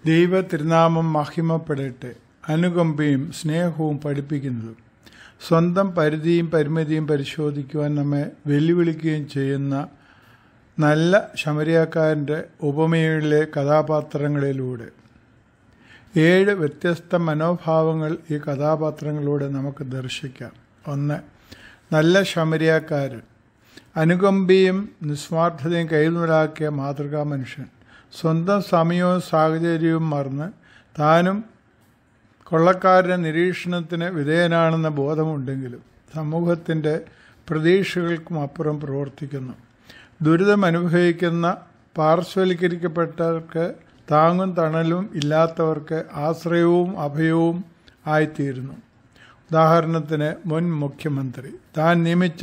ദൈവ തിരുനാമം മഹിമപ്പെടട്ടെ അനുകമ്പയും സ്നേഹവും പഠിപ്പിക്കുന്നതും സ്വന്തം പരിധിയും പരിമിതിയും പരിശോധിക്കുവാൻ നമ്മെ വെല്ലുവിളിക്കുകയും ചെയ്യുന്ന നല്ല ശമരിയാക്കാരൻ്റെ ഉപമയിലെ കഥാപാത്രങ്ങളിലൂടെ ഏഴ് വ്യത്യസ്ത മനോഭാവങ്ങൾ ഈ കഥാപാത്രങ്ങളിലൂടെ നമുക്ക് ദർശിക്കാം ഒന്ന് നല്ല ശമരിയാക്കാരൻ അനുകമ്പയും നിസ്വാർത്ഥതയും കൈമുതലാക്കിയ മാതൃകാ മനുഷ്യൻ സ്വന്തം സമയവും സാഹചര്യവും മറന്ന് താനും കൊള്ളക്കാരുടെ നിരീക്ഷണത്തിന് വിധേയനാണെന്ന ബോധമുണ്ടെങ്കിലും സമൂഹത്തിൻ്റെ പ്രതീക്ഷകൾക്കും അപ്പുറം പ്രവർത്തിക്കുന്നു ദുരിതം അനുഭവിക്കുന്ന പാർശ്വവൽക്കരിക്കപ്പെട്ടവർക്ക് താങ്ങും തണലും ഇല്ലാത്തവർക്ക് ആശ്രയവും അഭയവും ആയിത്തീരുന്നു ഉദാഹരണത്തിന് മുൻ മുഖ്യമന്ത്രി താൻ നിയമിച്ച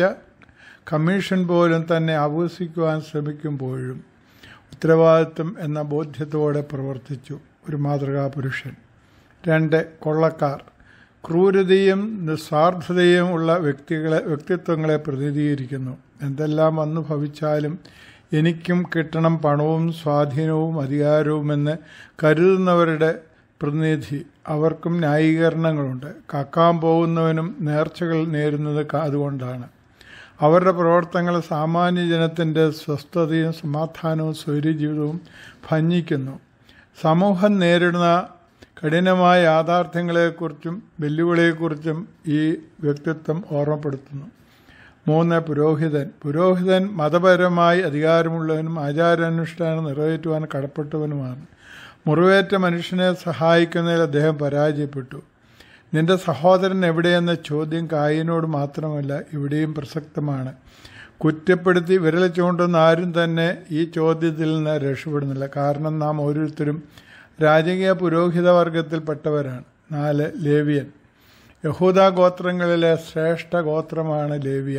കമ്മീഷൻ പോലും തന്നെ ആഘോഷിക്കുവാൻ ശ്രമിക്കുമ്പോഴും ഉത്തരവാദിത്വം എന്ന ബോധ്യത്തോടെ പ്രവർത്തിച്ചു ഒരു മാതൃകാ പുരുഷൻ രണ്ട് കൊള്ളക്കാർ ക്രൂരതയും നിസ്വാർത്ഥതയും ഉള്ള വ്യക്തികളെ വ്യക്തിത്വങ്ങളെ പ്രതിനിധീകരിക്കുന്നു എന്തെല്ലാം വന്നു ഭവിച്ചാലും എനിക്കും കിട്ടണം പണവും സ്വാധീനവും അധികാരവുമെന്ന് കരുതുന്നവരുടെ പ്രതിനിധി അവർക്കും ന്യായീകരണങ്ങളുണ്ട് കക്കാൻ പോകുന്നവനും നേർച്ചകൾ നേരുന്നത് അതുകൊണ്ടാണ് അവരുടെ പ്രവർത്തനങ്ങൾ സാമാന്യ ജനത്തിൻ്റെ സ്വസ്ഥതയും സമാധാനവും സ്വൈര്യജീവിതവും ഭഞ്ജിക്കുന്നു സമൂഹം നേരിടുന്ന കഠിനമായ യാഥാർത്ഥ്യങ്ങളെക്കുറിച്ചും വെല്ലുവിളിയെക്കുറിച്ചും ഈ വ്യക്തിത്വം ഓർമ്മപ്പെടുത്തുന്നു മൂന്ന് പുരോഹിതൻ പുരോഹിതൻ മതപരമായി അധികാരമുള്ളവനും ആചാരാനുഷ്ഠാനം നിറവേറ്റുവാൻ കടപ്പെട്ടവനുമാണ് മുറിവേറ്റ മനുഷ്യനെ സഹായിക്കുന്നതിൽ അദ്ദേഹം പരാജയപ്പെട്ടു നിന്റെ സഹോദരൻ എവിടെയെന്ന ചോദ്യം കായിനോട് മാത്രമല്ല ഇവിടെയും പ്രസക്തമാണ് കുറ്റപ്പെടുത്തി വിരൽ ചൂണ്ടുന്ന ആരും തന്നെ ഈ ചോദ്യത്തിൽ നിന്ന് രക്ഷപ്പെടുന്നില്ല കാരണം നാം ഓരോരുത്തരും രാജകീയ പുരോഹിത വർഗത്തിൽപ്പെട്ടവരാണ് നാല് ലേവിയൻ യഹൂദ ഗോത്രങ്ങളിലെ ശ്രേഷ്ഠ ഗോത്രമാണ് ലേവിയ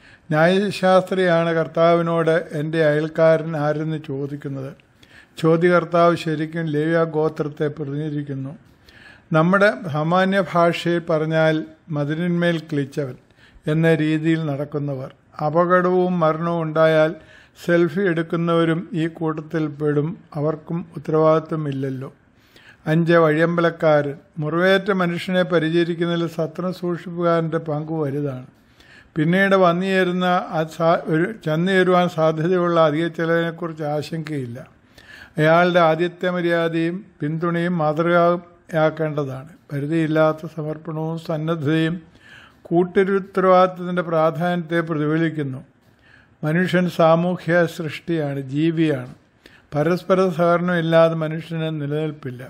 ന്യായശാസ്ത്രിയാണ് കർത്താവിനോട് എൻ്റെ അയൽക്കാരൻ ആരെന്ന് ചോദിക്കുന്നത് ചോദ്യകർത്താവ് ശരിക്കും ലേവ്യ ഗോത്രത്തെ പ്രതിനിധീകരിക്കുന്നു നമ്മുടെ സാമാന്യ ഭാഷയിൽ പറഞ്ഞാൽ മതിലിന്മേൽ കിളിച്ചവൻ എന്ന രീതിയിൽ നടക്കുന്നവർ അപകടവും മരണവും ഉണ്ടായാൽ സെൽഫി എടുക്കുന്നവരും ഈ കൂട്ടത്തിൽ പെടും അവർക്കും ഉത്തരവാദിത്വമില്ലല്ലോ അഞ്ച് വഴിയമ്പലക്കാരൻ മുറിവേറ്റ മനുഷ്യനെ പരിചരിക്കുന്നതിൽ സത്രം സൂക്ഷിപ്പുകാരൻ്റെ പങ്ക് വലുതാണ് പിന്നീട് വന്നുചേരുന്ന ഒരു ചെന്നുചേരുവാൻ സാധ്യതയുള്ള അധിക ചെലവിനെക്കുറിച്ച് ആശങ്കയില്ല അയാളുടെ ആദ്യത്തെ മര്യാദയും പിന്തുണയും മാതൃകയാക്കേണ്ടതാണ് പരിധിയില്ലാത്ത സമർപ്പണവും സന്നദ്ധതയും കൂട്ടരുത്തരവാദിത്വത്തിൻ്റെ പ്രാധാന്യത്തെ പ്രതിഫലിക്കുന്നു മനുഷ്യൻ സാമൂഹ്യ സൃഷ്ടിയാണ് ജീവിയാണ് പരസ്പര സഹകരണം ഇല്ലാതെ മനുഷ്യന് നിലനിൽപ്പില്ല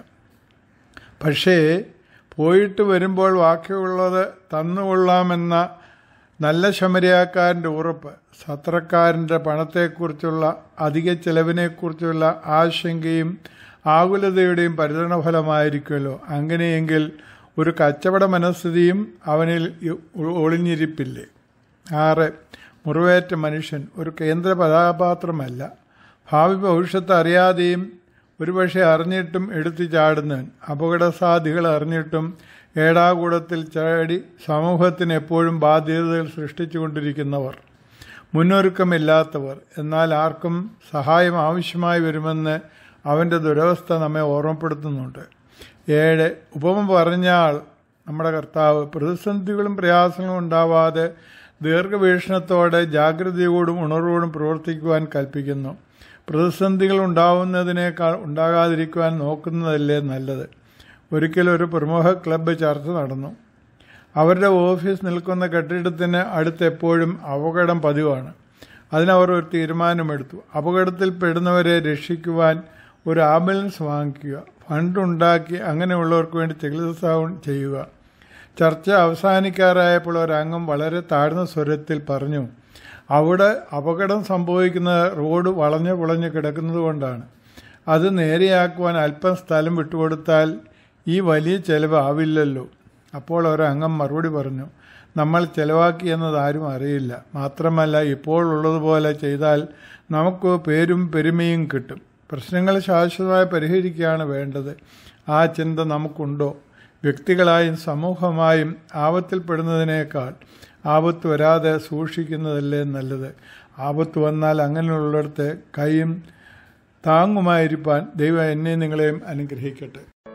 പക്ഷേ പോയിട്ട് വരുമ്പോൾ ബാക്കിയുള്ളത് തന്നുകൊള്ളാമെന്ന നല്ല ശമരിയാക്കാരൻ്റെ ഉറപ്പ് സത്രക്കാരൻ്റെ പണത്തെക്കുറിച്ചുള്ള അധിക ചെലവിനെക്കുറിച്ചുള്ള ആശങ്കയും ആകുലതയുടെയും പരിണഫലമായിരിക്കുമല്ലോ അങ്ങനെയെങ്കിൽ ഒരു കച്ചവട മനസ്ഥിതിയും അവനിൽ ഒളിഞ്ഞിരിപ്പില്ലേ ആറ് മുറിവേറ്റ മനുഷ്യൻ ഒരു കേന്ദ്ര കഥാപാത്രമല്ല ഭാവി ഭവിഷ്യത്ത് അറിയാതെയും ഒരുപക്ഷെ അറിഞ്ഞിട്ടും എടുത്തു ചാടുന്നവൻ അപകടസാധ്യതകൾ അറിഞ്ഞിട്ടും ഏടാകൂടത്തിൽ ചാടി സമൂഹത്തിന് എപ്പോഴും ബാധ്യതകൾ സൃഷ്ടിച്ചുകൊണ്ടിരിക്കുന്നവർ മുന്നൊരുക്കമില്ലാത്തവർ എന്നാൽ ആർക്കും സഹായം ആവശ്യമായി വരുമെന്ന് അവൻ്റെ ദുരവസ്ഥ നമ്മെ ഓർമ്മപ്പെടുത്തുന്നുണ്ട് ഏഴ് ഉപമ പറഞ്ഞാൽ നമ്മുടെ കർത്താവ് പ്രതിസന്ധികളും പ്രയാസങ്ങളും ഉണ്ടാവാതെ ദീർഘവീക്ഷണത്തോടെ ജാഗ്രതയോടും ഉണർവോടും പ്രവർത്തിക്കുവാൻ കൽപ്പിക്കുന്നു പ്രതിസന്ധികൾ ഉണ്ടാവുന്നതിനേക്കാൾ ഉണ്ടാകാതിരിക്കുവാൻ നോക്കുന്നതല്ലേ നല്ലത് ഒരിക്കലും ഒരു പ്രമുഖ ക്ലബ്ബ് ചർച്ച നടന്നു അവരുടെ ഓഫീസ് നിൽക്കുന്ന കെട്ടിടത്തിന് അടുത്ത് എപ്പോഴും അപകടം പതിവാണ് അതിനവർ ഒരു തീരുമാനമെടുത്തു അപകടത്തിൽ പെടുന്നവരെ രക്ഷിക്കുവാൻ ഒരു ആംബുലൻസ് വാങ്ങിക്കുക ഫണ്ടുണ്ടാക്കി അങ്ങനെയുള്ളവർക്ക് വേണ്ടി ചികിത്സ ചെയ്യുക ചർച്ച അവസാനിക്കാറായപ്പോൾ ഒരംഗം വളരെ താഴ്ന്ന സ്വരത്തിൽ പറഞ്ഞു അവിടെ അപകടം സംഭവിക്കുന്ന റോഡ് വളഞ്ഞു പുളഞ്ഞു കിടക്കുന്നത് കൊണ്ടാണ് അത് നേരെയാക്കുവാൻ അല്പം സ്ഥലം വിട്ടുകൊടുത്താൽ ഈ വലിയ ചെലവ് ആവില്ലല്ലോ അപ്പോൾ ഒരംഗം മറുപടി പറഞ്ഞു നമ്മൾ ചെലവാക്കി എന്നത് ആരും അറിയില്ല മാത്രമല്ല ഇപ്പോൾ ഉള്ളതുപോലെ ചെയ്താൽ നമുക്ക് പേരും പെരുമയും കിട്ടും പ്രശ്നങ്ങൾ ശാശ്വതമായി പരിഹരിക്കുകയാണ് വേണ്ടത് ആ ചിന്ത നമുക്കുണ്ടോ വ്യക്തികളായും സമൂഹമായും ആപത്തിൽപ്പെടുന്നതിനേക്കാൾ ആപത്ത് വരാതെ സൂക്ഷിക്കുന്നതല്ലേ നല്ലത് ആപത്ത് വന്നാൽ അങ്ങനെയുള്ളിടത്ത് കൈയും താങ്ങുമായിരിക്കാൻ ദൈവം എന്നെ നിങ്ങളെയും അനുഗ്രഹിക്കട്ടെ